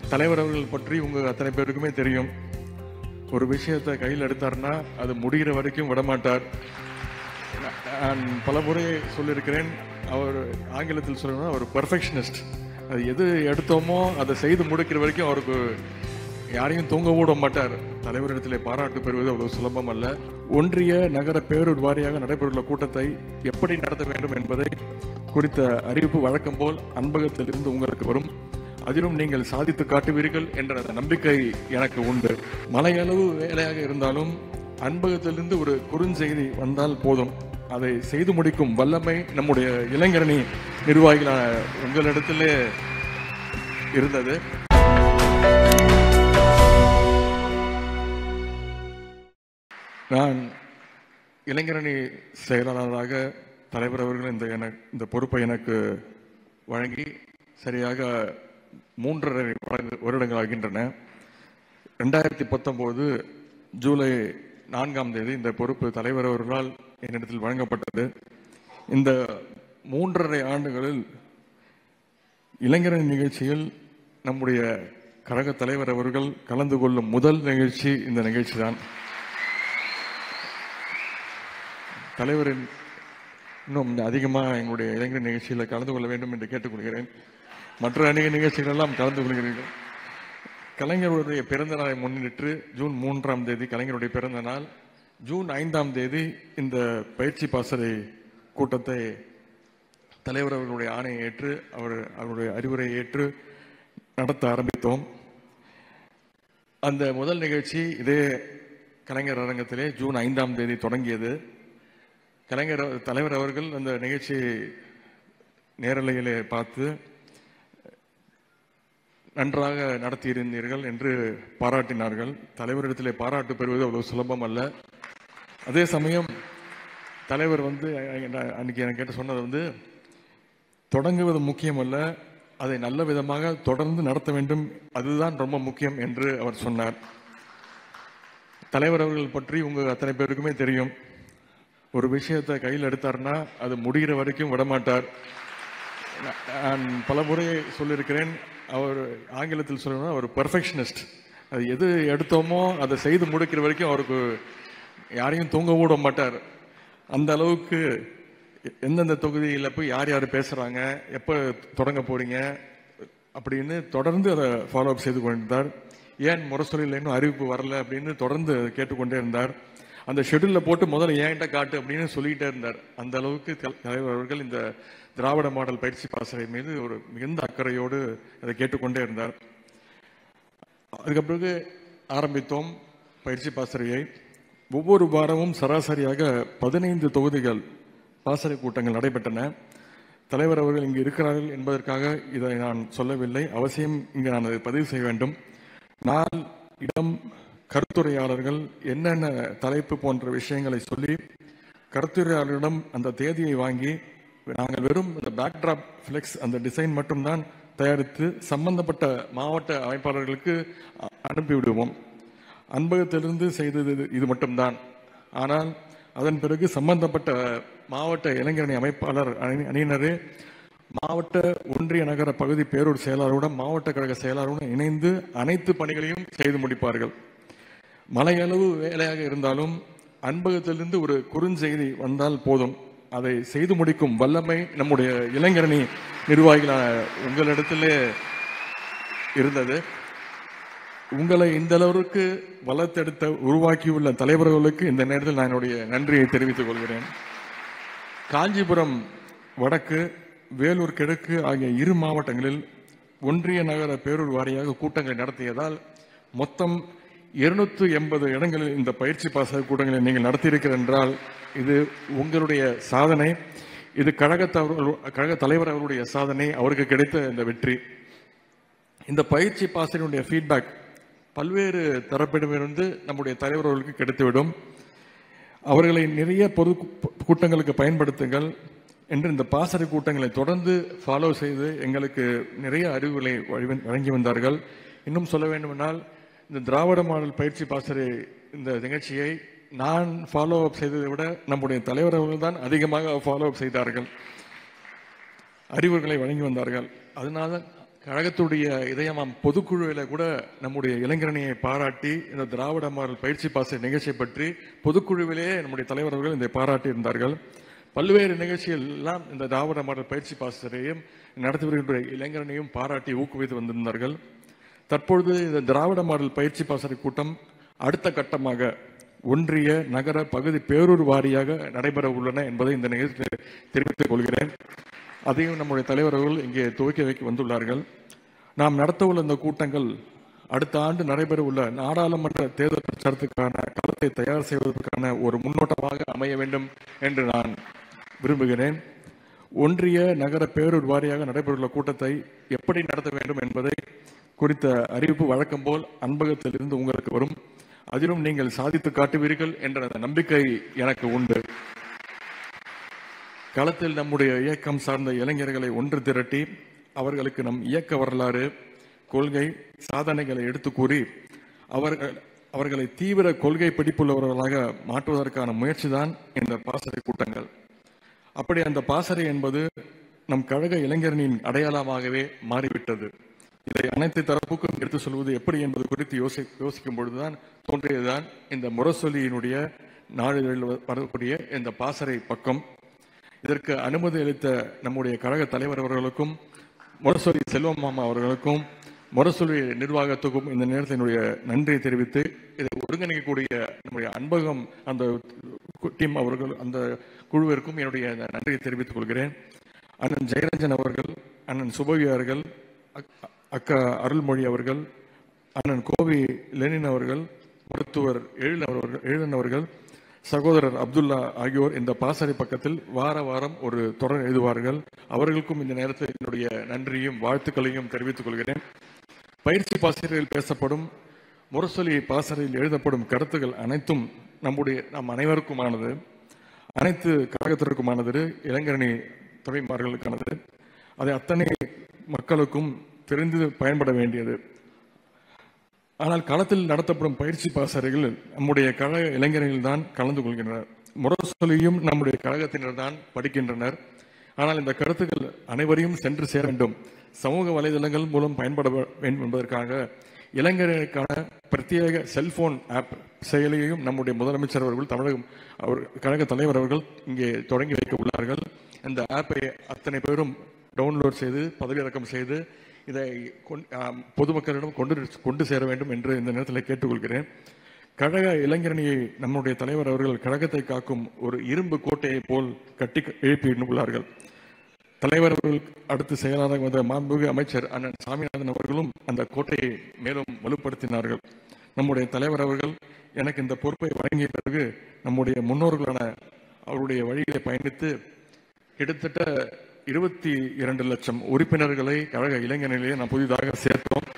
தலைவர் அவர்கள் பற்றி உங்க அத்தனை பேருக்குமே தெரியும் ஒரு விஷயத்தை கையில் எடுத்தார்னா அது முடிகிற வரைக்கும் விடமாட்டார் நான் பல முறை சொல்லியிருக்கிறேன் அவர் ஆங்கிலத்தில் சொல்லணும்னா அவர் பர்ஃபெக்ஷனிஸ்ட் அது எது எடுத்தோமோ அதை செய்து முடிக்கிற வரைக்கும் அவருக்கு யாரையும் தூங்க விட மாட்டார் தலைவரிடத்திலே பாராட்டு பெறுவது அவ்வளவு சுலபம் அல்ல ஒன்றிய நகர பேரூர் வாரியாக நடைபெறவுள்ள கூட்டத்தை எப்படி நடத்த வேண்டும் என்பதை குறித்த அறிவிப்பு வழக்கம் போல் அன்பகத்திலிருந்து உங்களுக்கு வரும் அதிலும் நீங்கள் சாதித்து காட்டுவீர்கள் என்ற அந்த நம்பிக்கை எனக்கு உண்டு மலையளவு வேலையாக இருந்தாலும் அன்பகத்திலிருந்து ஒரு குறுஞ்செய்தி வந்தால் போதும் அதை செய்து முடிக்கும் வல்லமை நம்முடைய இளைஞரணி நிர்வாகிகளான உங்களிடத்திலே இருந்தது நான் இளைஞரணி செயலாளராக தலைவர் அவர்கள் இந்த என இந்த பொறுப்பை எனக்கு வழங்கி சரியாக மூன்றரை வருட- வருடங்கள் ஆகின்றன ரெண்டாயிரத்தி பத்தொம்போது ஜூலை நான்காம் தேதி இந்த பொறுப்பு தலைவர் அவர்களால் என்னிடத்தில் வழங்கப்பட்டது இந்த மூன்றரை ஆண்டுகளில் இளைஞரணி நிகழ்ச்சியில் நம்முடைய கழக தலைவர் அவர்கள் கலந்து கொள்ளும் முதல் நிகழ்ச்சி இந்த நிகழ்ச்சி தான் தலைவரின் இன்னும் அதிகமாக எங்களுடைய இளைஞர் நிகழ்ச்சியில் கலந்து கொள்ள வேண்டும் என்று கேட்டுக்கொள்கிறேன் மற்ற அநேக நிகழ்ச்சிகள் எல்லாம் கலந்து கொள்கிறீர்கள் கலைஞருடைய பிறந்த நாளை முன்னிட்டு ஜூன் மூன்றாம் தேதி கலைஞருடைய பிறந்த நாள் ஜூன் ஐந்தாம் தேதி இந்த பயிற்சி பாசறை கூட்டத்தை தலைவர் அவர்களுடைய ஆணையை ஏற்று அவர் அவருடைய அறிவுரை ஏற்று நடத்த ஆரம்பித்தோம் அந்த முதல் நிகழ்ச்சி இதே கலைஞர் அரங்கத்திலே ஜூன் ஐந்தாம் தேதி தொடங்கியது கலைஞர் அவ- தலைவர் அவர்கள் அந்த நிகழ்ச்சியை நேரலையிலே பார்த்து நன்றாக நடத்தியிருந்தீர்கள் என்று பாராட்டினார்கள் தலைவரிடத்திலே பாராட்டு பெறுவது அவ்வளவு சுலபம் அல்ல அதே சமயம் தலைவர் வந்து அ- அ- அன்னைக்கு எனக்கு கேட்ட சொன்னது வந்து தொடங்குவது முக்கியம் அல்ல அதை நல்ல விதமாக தொடர்ந்து நடத்த வேண்டும் அதுதான் ரொம்ப முக்கியம் என்று அவர் சொன்னார் தலைவர் அவர்கள் பற்றி உங்க அத்தனை பேருக்குமே தெரியும் ஒரு விஷயத்தை கையில் எடுத்தார்னா அது முடிகிற வரைக்கும் விடமாட்டார் நான் பல முறை சொல்லியிருக்கிறேன் அவர் ஆங்கிலத்தில் சொல்லணும்னா அவர் பர்ஃபெக்ஷனிஸ்ட் அது எது எடுத்தோமோ அதை செய்து முடிக்கிற வரைக்கும் அவருக்கு யாரையும் தூங்க விட மாட்டார் அந்த அளவுக்கு எந்தெந்த தொகுதியில் போய் யார் யார் பேசுகிறாங்க எப்போ தொடங்க போறீங்க அப்படின்னு தொடர்ந்து அதை ஃபாலோ அப் செய்து கொண்டிருந்தார் ஏன் முரசொலியில் இன்னும் அறிவிப்பு வரல அப்படின்னு தொடர்ந்து கேட்டுக்கொண்டே இருந்தார் அந்த ஷெட்யூலில் போட்டு முதல்ல ஏன்ட்ட காட்டு அப்படின்னு சொல்லிக்கிட்டே இருந்தார் அந்த அளவுக்கு தல- தலைவர் அவர்கள் இந்த திராவிட மாடல் பயிற்சி பாசறை மீது ஒரு மிகுந்த அக்கறையோடு அதை கேட்டுக்கொண்டே இருந்தார் அதுக்கு பிறகு ஆரம்பித்தோம் பயிற்சி பாசறையை ஒவ்வொரு வாரமும் சராசரியாக பதினைந்து தொகுதிகள் பாசறை கூட்டங்கள் நடைபெற்றன தலைவர் அவர்கள் இங்கு இருக்கிறார்கள் என்பதற்காக இதை நான் சொல்லவில்லை அவசியம் இங்கு நான் அதை பதிவு செய்ய வேண்டும் நாள் இடம் கருத்துரையாளர்கள் என்னென்ன தலைப்பு போன்ற விஷயங்களை சொல்லி கருத்துரையாளரிடம் அந்த தேதியை வாங்கி நாங்கள் வெறும் இந்த பேக்ட்ராப் ஃபிளெக்ஸ் அந்த டிசைன் மட்டும்தான் தயாரித்து சம்பந்தப்பட்ட மாவட்ட அமைப்பாளர்களுக்கு அ- அனுப்பிவிடுவோம் அன்பகத்திலிருந்து செய்தது இது- இது மட்டும்தான் ஆனால் அதன் பிறகு சம்பந்தப்பட்ட மாவட்ட இளைஞரணி அமைப்பாளர் அணி- அணியினரே மாவட்ட ஒன்றிய நகர பகுதி பேரூர் செயலாளருடன் மாவட்ட கழக செயலாளருடன் இணைந்து அனைத்து பணிகளையும் செய்து முடிப்பார்கள் மலையளவு வேலையாக இருந்தாலும் அன்பகத்திலிருந்து ஒரு குறுஞ்செய்தி வந்தால் போதும் அதை செய்து முடிக்கும் வல்லமை நம்முடைய இளைஞரணி நிர்வாகிகளான உங்களிடத்திலே இருந்தது உங்களை இந்த அளவிற்கு வளர்த்தெடுத்த உருவாக்கியுள்ள தலைவர்களுக்கு இந்த நேரத்தில் நான் என்னுடைய நன்றியை தெரிவித்துக் கொள்கிறேன் காஞ்சிபுரம் வடக்கு வேலூர் கிழக்கு ஆகிய இரு மாவட்டங்களில் ஒன்றிய நகர பேரூர் வாரியாக கூட்டங்களை நடத்தியதால் மொத்தம் இருநூற்று எண்பது இடங்களில் இந்த பயிற்சி பாச கூட்டங்களை நீங்கள் நடத்தியிருக்கிறீர்கள் என்றால் இது உங்களுடைய சாதனை இது கழக கழக தலைவர் அவருடைய சாதனை அவருக்கு கிடைத்த இந்த வெற்றி இந்த பயிற்சி பாசறையினுடைய ஃபீட்பேக் பல்வேறு தரப்பிடமிருந்து நம்முடைய தலைவர் அவர்களுக்கு கிடைத்துவிடும் அவர்களை நிறைய பொது கூ- கூட்டங்களுக்கு பயன்படுத்துங்கள் என்று இந்த பாசறை கூட்டங்களை தொடர்ந்து ஃபாலோ செய்து எங்களுக்கு நிறைய அறிவுகளை வழி- வழங்கி வந்தார்கள் இன்னும் சொல்ல வேண்டுமென்றால் இந்த திராவிட மாடல் பயிற்சி பாசறை இந்த நிகழ்ச்சியை நான் ஃபாலோ அப் செய்ததை விட நம்முடைய தலைவர் அவர்கள் தான் அதிகமாக ஃபாலோ அப் செய்தார்கள் அறிவுரைகளை வழங்கி வந்தார்கள் அதனால கழகத்துடைய இதயமாம் பொதுக்குழுவில் கூட நம்முடைய இளைஞரணியை பாராட்டி இந்த திராவிட மாடல் பயிற்சி பாச நிகழ்ச்சியை பற்றி பொதுக்குழுவிலே நம்முடைய தலைவர் அவர்கள் இதை பாராட்டி இருந்தார்கள் பல்வேறு நிகழ்ச்சிகள் எல்லாம் இந்த திராவிட மாடல் பயிற்சி பாசறையும் நடத்தி வருகின்ற இளைஞரணியும் பாராட்டி ஊக்குவித்து வந்திருந்தார்கள் தற்பொழுது இந்த திராவிட மாடல் பயிற்சி பாசறை கூட்டம் அடுத்த கட்டமாக ஒன்றிய நகர பகுதி பேரூர் வாரியாக நடைபெற உள்ளன என்பதை இந்த நிகழ்ச்சியில் தெரிவித்துக் கொள்கிறேன் அதையும் நம்முடைய தலைவர் அவர்கள் இங்கே துவக்கி வைக்க வந்துள்ளார்கள் நாம் நடத்தவுள்ள இந்த கூட்டங்கள் அடுத்த ஆண்டு நடைபெற உள்ள நாடாளுமன்ற தேர்தல் பிரச்சாரத்துக்கான களத்தை தயார் செய்வதற்கான ஒரு முன்னோட்டமாக அமைய வேண்டும் என்று நான் விரும்புகிறேன் ஒன்றிய நகர பேரூர் வாரியாக நடைபெறவுள்ள கூட்டத்தை எப்படி நடத்த வேண்டும் என்பதை குறித்த அறிவிப்பு வழக்கம் போல் அன்பகத்தில் இருந்து உங்களுக்கு வரும் அதிலும் நீங்கள் சாதித்து காட்டுவீர்கள் என்ற அந்த நம்பிக்கை எனக்கு உண்டு களத்தில் நம்முடைய இயக்கம் சார்ந்த இளைஞர்களை ஒன்று திரட்டி அவர்களுக்கு நம் இயக்க வரலாறு கொள்கை சாதனைகளை எடுத்து கூறி அவர்கள் அவர்களை தீவிர கொள்கை பிடிப்புள்ளவர்களாக மாற்றுவதற்கான முயற்சிதான் இந்த பாசறை கூட்டங்கள் அப்படி அந்த பாசறை என்பது நம் கழக இளைஞரனின் அடையாளமாகவே மாறிவிட்டது இதை அனைத்து தரப்புக்கும் எடுத்து சொல்வது எப்படி என்பது குறித்து யோசி யோசிக்கும் பொழுதுதான் தோன்றியதுதான் இந்த முரசொலியினுடைய நாளிதழில் வரக்கூடிய இந்த பாசறை பக்கம் இதற்கு அனுமதி அளித்த நம்முடைய கழக தலைவர் அவர்களுக்கும் முரசொலி செல்வம் மாமா அவர்களுக்கும் முரசொலி நிர்வாகத்துக்கும் இந்த நேரத்தில் என்னுடைய நன்றியை தெரிவித்து இதை ஒருங்கிணைக்கக்கூடிய நம்முடைய அன்பகம் அந்த டீம் அவர்கள் அந்த குழுவிற்கும் என்னுடைய நன்றியை தெரிவித்துக் கொள்கிறேன் அண்ணன் ஜெயரஞ்சன் அவர்கள் அண்ணன் சுபவி அவர்கள் அக்- அக்கா அருள்மொழி அவர்கள் அண்ணன் கோவி லெனின் அவர்கள் மருத்துவர் எழிலன் அவர்கள் எழிலன் அவர்கள் சகோதரர் அப்துல்லா ஆகியோர் இந்த பாசறை பக்கத்தில் வார வாரம் ஒரு தொடர் எழுதுவார்கள் அவர்களுக்கும் இந்த நேரத்தில் என்னுடைய நன்றியும் வாழ்த்துக்களையும் தெரிவித்துக் கொள்கிறேன் பயிற்சி பாசறையில் பேசப்படும் முரசொலி பாசறையில் எழுதப்படும் கருத்துக்கள் அனைத்தும் நம்முடைய நம் அனைவருக்குமானது அனைத்து கழகத்திற்குமானது இளைஞரணி துறைமார்களுக்கானது அதை அத்தனை மக்களுக்கும் தெரிந்து பயன்பட வேண்டியது ஆனால் களத்தில் நடத்தப்படும் பயிற்சி பாசறைகள் நம்முடைய கழக இளைஞர்கள் தான் கலந்து கொள்கின்றனர் முரசொலியும் நம்முடைய கழகத்தினர் தான் படிக்கின்றனர் ஆனால் இந்த கருத்துக்கள் அனைவரையும் சென்று சேர வேண்டும் சமூக வலைதளங்கள் மூலம் பயன்பட வேண்டும் என்பதற்காக இளைஞர்களுக்கான பிரத்யேக செல்போன் ஆப் செயலியையும் நம்முடைய முதலமைச்சர் அவர்கள் தமிழகம் அவர் கழக தலைவர் அவர்கள் இங்கே தொடங்கி வைக்க உள்ளார்கள் இந்த ஆப்பை அத்தனை பேரும் டவுன்லோட் செய்து பதவியிறக்கம் செய்து இதை கொண்- ஆம், பொதுமக்களிடம் கொண்டு கொண்டு சேர வேண்டும் என்று இந்த நேரத்தில் கேட்டுக்கொள்கிறேன் கழக இளைஞரணியை நம்முடைய தலைவர் அவர்கள் கழகத்தை காக்கும் ஒரு இரும்பு கோட்டையை போல் கட்டி எழுப்பியுள்ளார்கள் தலைவர் அவர்கள் அடுத்து செயலாளர் வந்த மாண்புமிகு அமைச்சர் அண்ணன் சாமிநாதன் அவர்களும் அந்த கோட்டையை மேலும் வலுப்படுத்தினார்கள் நம்முடைய தலைவர் அவர்கள் எனக்கு இந்த பொறுப்பை வழங்கிய பிறகு நம்முடைய முன்னோர்களான அவருடைய வழியிலே பயணித்து கிட்டத்தட்ட இருபத்தி இரண்டு லட்சம் உறுப்பினர்களை கழக இளைஞர்களிலே நாம் புதிதாக சேர்த்தோம்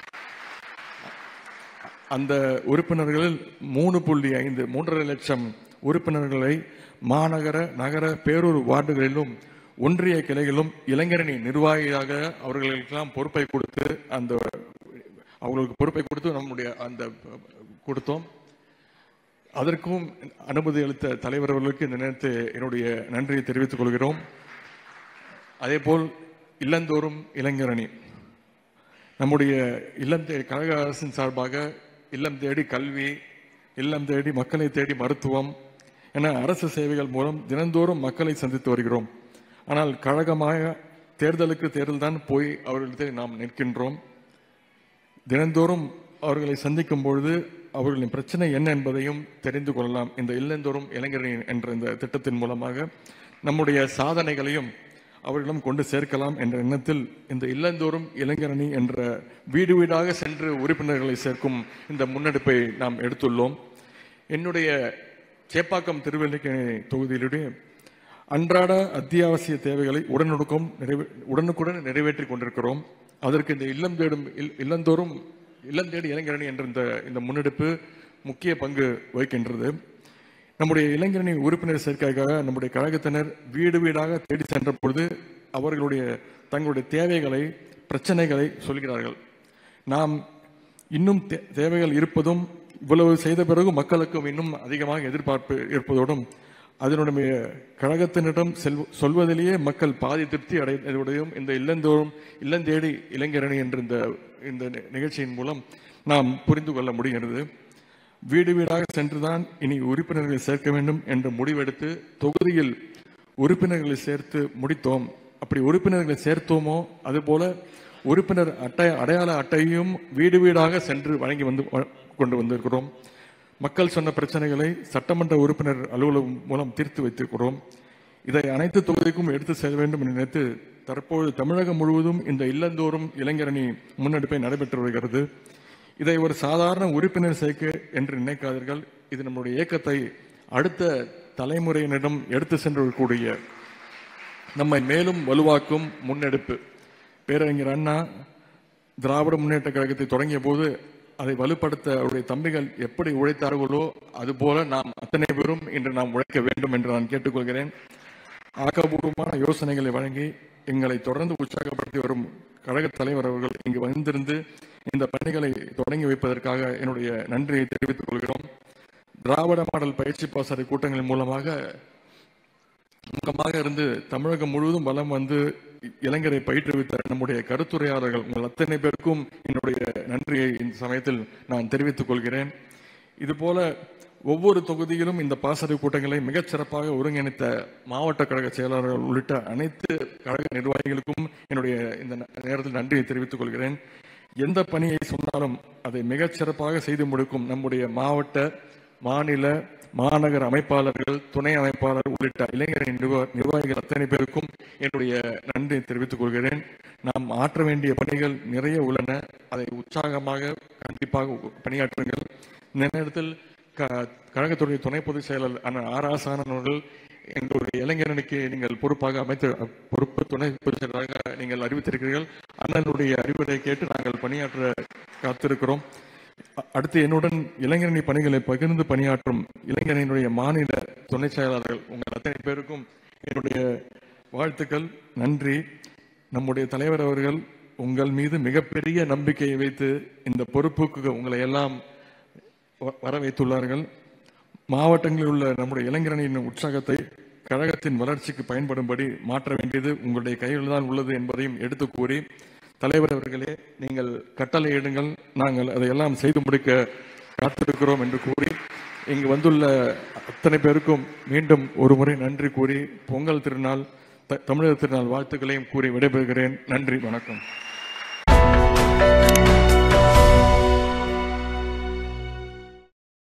அந்த உறுப்பினர்களில் மூணு புள்ளி ஐந்து மூன்றரை லட்சம் உறுப்பினர்களை மாநகர நகர பேரூர் வார்டுகளிலும் ஒன்றிய கிளைகளும் இளைஞரணி நிர்வாகியாக அவர்களுக்கெல்லாம் பொறுப்பை கொடுத்து அந்த அவங்களுக்கு பொறுப்பை கொடுத்து நம்முடைய அந்த கொடுத்தோம் அதற்கும் அனுமதி அளித்த தலைவர் அவர்களுக்கு இந்த நேரத்தில் என்னுடைய நன்றியை தெரிவித்துக் கொள்கிறோம் அதேபோல் இல்லந்தோறும் இளைஞரணி நம்முடைய இல்லம் தேடி கழக அரசின் சார்பாக இல்லம் தேடி கல்வி இல்லம் தேடி மக்களை தேடி மருத்துவம் என அரசு சேவைகள் மூலம் தினந்தோறும் மக்களை சந்தித்து வருகிறோம் ஆனால் கழகமாக தேர்தலுக்கு தேர்தல் தான் போய் அவர்களிடத்தில் நாம் நிற்கின்றோம் தினந்தோறும் அவர்களை சந்திக்கும் பொழுது அவர்களின் பிரச்சனை என்ன என்பதையும் தெரிந்து கொள்ளலாம் இந்த இல்லந்தோறும் இளைஞரின் என்ற இந்த திட்டத்தின் மூலமாக நம்முடைய சாதனைகளையும் அவர்களிடம் கொண்டு சேர்க்கலாம் என்ற எண்ணத்தில் இந்த இல்லந்தோறும் இளைஞரணி என்ற வீடு வீடாக சென்று உறுப்பினர்களை சேர்க்கும் இந்த முன்னெடுப்பை நாம் எடுத்துள்ளோம் என்னுடைய சேப்பாக்கம் திருவல்லிக்கேணி தொகுதியிலுடைய அன்றாட அத்தியாவசிய தேவைகளை உடனுக்கும் நிறைவே உடனுக்குடன் நிறைவேற்றிக் கொண்டிருக்கிறோம் அதற்கு இந்த இல்லம் தேடும் இல்- இல்லந்தோறும் இல்லம் தேடி இளைஞரணி என்ற இந்த இந்த முன்னெடுப்பு முக்கிய பங்கு வகிக்கின்றது நம்முடைய இளைஞரணி உறுப்பினர் சேர்க்கைக்காக நம்முடைய கழகத்தினர் வீடு வீடாக தேடி சென்ற பொழுது அவர்களுடைய தங்களுடைய தேவைகளை பிரச்சனைகளை சொல்கிறார்கள் நாம் இன்னும் தே- தேவைகள் இருப்பதும் இவ்வளவு செய்த பிறகு மக்களுக்கும் இன்னும் அதிகமாக எதிர்பார்ப்பு இருப்பதோடும் அதனுடைய கழகத்தினிடம் செல் சொல்வதிலேயே மக்கள் பாதி திருப்தி அடைவதையும் இந்த இல்லந்தோறும் இல்லந்தேடி இளைஞரணி என்ற இந்த இந்த நி- நிகழ்ச்சியின் மூலம் நாம் புரிந்து கொள்ள முடிகிறது வீடு வீடாக சென்றுதான் இனி உறுப்பினர்களை சேர்க்க வேண்டும் என்று முடிவெடுத்து தொகுதியில் உறுப்பினர்களை சேர்த்து முடித்தோம் அப்படி உறுப்பினர்களை சேர்த்தோமோ அதுபோல உறுப்பினர் அட்டை அடையாள அட்டையும் வீடு வீடாக சென்று வழங்கி வந்து வ- கொண்டு வந்திருக்கிறோம் மக்கள் சொன்ன பிரச்சனைகளை சட்டமன்ற உறுப்பினர் அலுவலகம் மூலம் தீர்த்து வைத்திருக்கிறோம் இதை அனைத்து தொகுதிக்கும் எடுத்து செல்ல வேண்டும் என்று நினைத்து தற்போது தமிழகம் முழுவதும் இந்த இல்லந்தோறும் இளைஞரணி முன்னெடுப்பை நடைபெற்று வருகிறது இதை ஒரு சாதாரண உறுப்பினர் சேர்க்கை என்று நினைக்காதீர்கள் இது நம்முடைய இயக்கத்தை அடுத்த தலைமுறையினரிடம் எடுத்து சென்றக்கூடிய நம்மை மேலும் வலுவாக்கும் முன்னெடுப்பு பேரறிஞர் அண்ணா திராவிட முன்னேற்ற கழகத்தை தொடங்கிய போது அதை வலுப்படுத்த அவருடைய தம்பிகள் எப்படி உழைத்தார்களோ அதுபோல நாம் அத்தனை பேரும் இன்று நாம் உழைக்க வேண்டும் என்று நான் கேட்டுக்கொள்கிறேன் ஆக்கப்பூர்வமான யோசனைகளை வழங்கி எங்களை தொடர்ந்து உற்சாகப்படுத்தி வரும் கழக தலைவர் அவர்கள் இங்கு வந்திருந்து இந்த பணிகளை தொடங்கி வைப்பதற்காக என்னுடைய நன்றியை தெரிவித்துக் கொள்கிறோம் திராவிட மாடல் பயிற்சி பாசறை கூட்டங்களின் மூலமாக முகமாக இருந்து தமிழகம் முழுவதும் வலம் வந்து இளைஞரை பயிற்றுவித்த நம்முடைய கருத்துரையாளர்கள் உங்கள் அத்தனை பேருக்கும் என்னுடைய நன்றியை இந்த சமயத்தில் நான் தெரிவித்துக் கொள்கிறேன் இதுபோல ஒவ்வொரு தொகுதியிலும் இந்த பாசறை கூட்டங்களை மிகச் சிறப்பாக ஒருங்கிணைத்த மாவட்ட கழக செயலாளர்கள் உள்ளிட்ட அனைத்து கழக நிர்வாகிகளுக்கும் என்னுடைய இந்த ந- நேரத்தில் நன்றியை தெரிவித்துக் கொள்கிறேன் எந்த பணியை சொன்னாலும் அதை மிகச் சிறப்பாக செய்து முடிக்கும் நம்முடைய மாவட்ட மாநில மாநகர அமைப்பாளர்கள் துணை அமைப்பாளர் உள்ளிட்ட இளைஞரின் நிர்வா- நிர்வாகிகள் அத்தனை பேருக்கும் என்னுடைய நன்றியை தெரிவித்துக் கொள்கிறேன் நாம் ஆற்ற வேண்டிய பணிகள் நிறைய உள்ளன அதை உற்சாகமாக கண்டிப்பாக உ- பணியாற்றுங்கள் இந்த நேரத்தில் க- கழகத்துடைய துணை பொதுச் செயலர் அண்ணன் ஆர் ஆசானன் அவர்கள் எங்களுடைய இளைஞரணிக்கு நீங்கள் பொறுப்பாக அமைத்து பொறுப்பு துணை பொதுச் செயலராக நீங்கள் அறிவித்திருக்கிறீர்கள் அண்ணனுடைய அறிவுரை கேட்டு நாங்கள் பணியாற்ற காத்திருக்கிறோம் அ- அடுத்து என்னுடன் இளைஞரணி பணிகளை பகிர்ந்து பணியாற்றும் இளைஞரணியினுடைய மாநில துணை செயலாளர்கள் உங்கள் அத்தனை பேருக்கும் என்னுடைய வாழ்த்துக்கள் நன்றி நம்முடைய தலைவர் அவர்கள் உங்கள் மீது மிகப்பெரிய நம்பிக்கையை வைத்து இந்த பொறுப்புக்கு உங்களை எல்லாம் வ- வர வைத்துள்ளார்கள் மாவட்டங்களில் உள்ள நம்முடைய இளைஞரணியின் உற்சாகத்தை கழகத்தின் வளர்ச்சிக்கு பயன்படும்படி மாற்ற வேண்டியது உங்களுடைய கையில் தான் உள்ளது என்பதையும் எடுத்து கூறி தலைவர் அவர்களே நீங்கள் கட்டளை இடுங்கள் நாங்கள் அதையெல்லாம் செய்து முடிக்க காத்திருக்கிறோம் என்று கூறி இங்கு வந்துள்ள அத்தனை பேருக்கும் மீண்டும் ஒரு முறை நன்றி கூறி பொங்கல் திருநாள் த- தமிழர் திருநாள் வாழ்த்துக்களையும் கூறி விடைபெறுகிறேன் நன்றி வணக்கம்